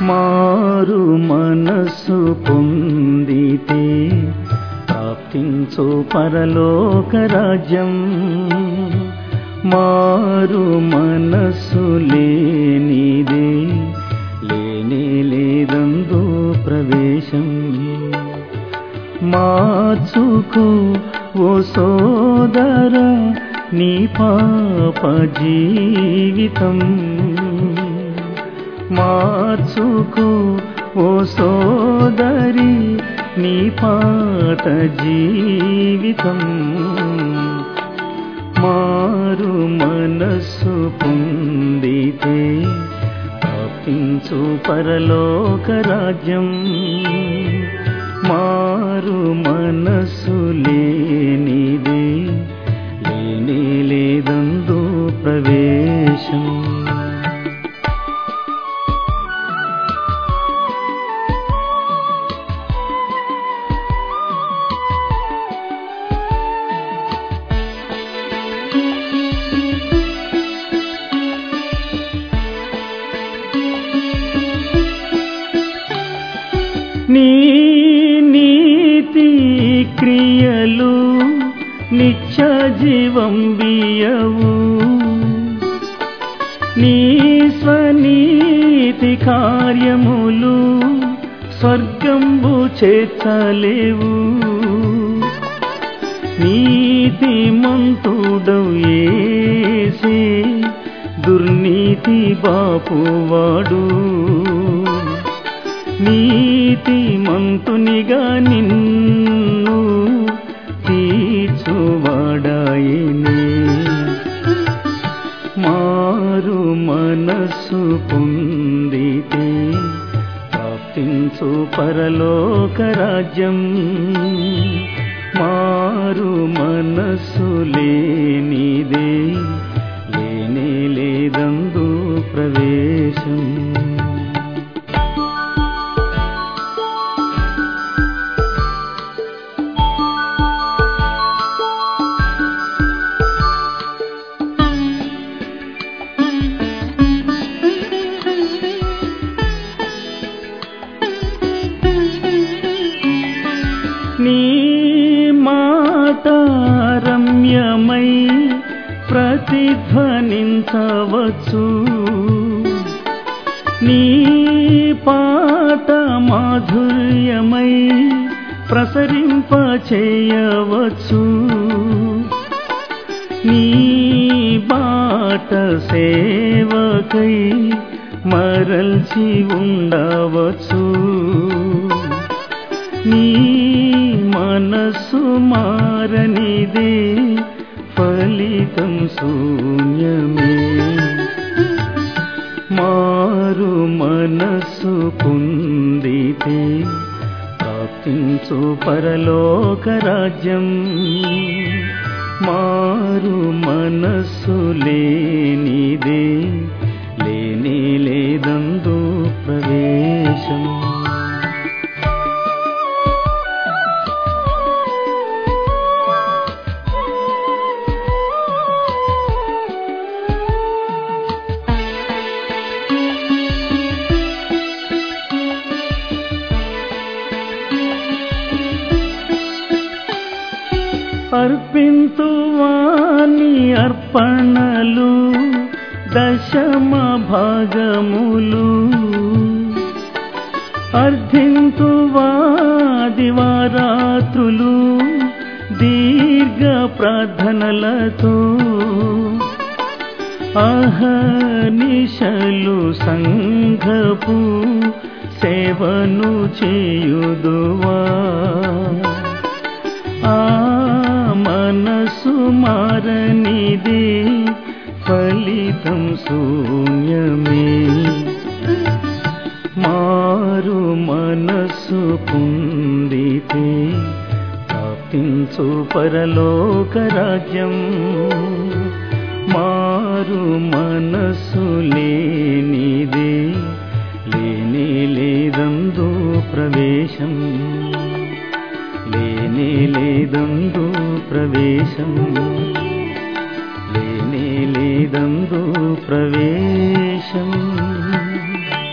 మారు మనస్సు పొందితే ప్రాప్తించు పరలోక రాజ్యం మారు మనస్సు లేనిదే లేనే లేదందు ప్రవేశం మార్చుకో ఓ సోదర నీ పాప జీవితం మార్చుకో ఓ సోదరి నీ పాత జీవితం మారు మనస్సు పొందితే ప్రాప్తించు పరలోక రాజ్యం మారు మనస్సు లేనిదే లేనే లేదందు ప్రవేశం నీ నీతి క్రియలు నిత్య జీవం బియవు నీ స్వనీతి కార్యములు స్వర్గంబు చేర్చలేవు నీతి మంతుడవు ఏసే దుర్నీతి బాపువాడు నీతి మంతునిగా నిన్ను తీర్చువాడాయనే మారు మనస్సు పొందితే ప్రాప్తించు పరలోక రాజ్యం మారు మనస్సు లేనిదే లేనే లేదందు ప్రవేశం నీ మాట రమ్యమై ప్రతిధ్వనించవచ్చు నీ పాట మాధుర్యమై ప్రసరింప చేయవచ్చు నీ బాట సేవకై మరల్చి ఉండవచ్చు నీ మనసు మారనిదే ఫలితం శూన్యమే మారు మనస్సు పొందితే ప్రాప్తించు పరలోక రాజ్యం మారు మనస్సు లేనిదే లేనే లేదందు ప్రవేశం అర్పింతువాని అర్పణలు దశమ భాగములు అర్థింతువాదివారాత్రులు దీర్ఘ ప్రార్థనలతో అహనిశలు సంఘపు సేవను చేయుదువా ఆ మనసు మారనిదే ఫలితం శూన్యమే మారు మనస్సు పొందితే ప్రాప్తించు పరలోక రాజ్యం మారు మనస్సు లేనిదే లేనే లేదందు ప్రవేశం లేనే లేదందు ప్రవేశం లేనే లేదందు ప్రవేశం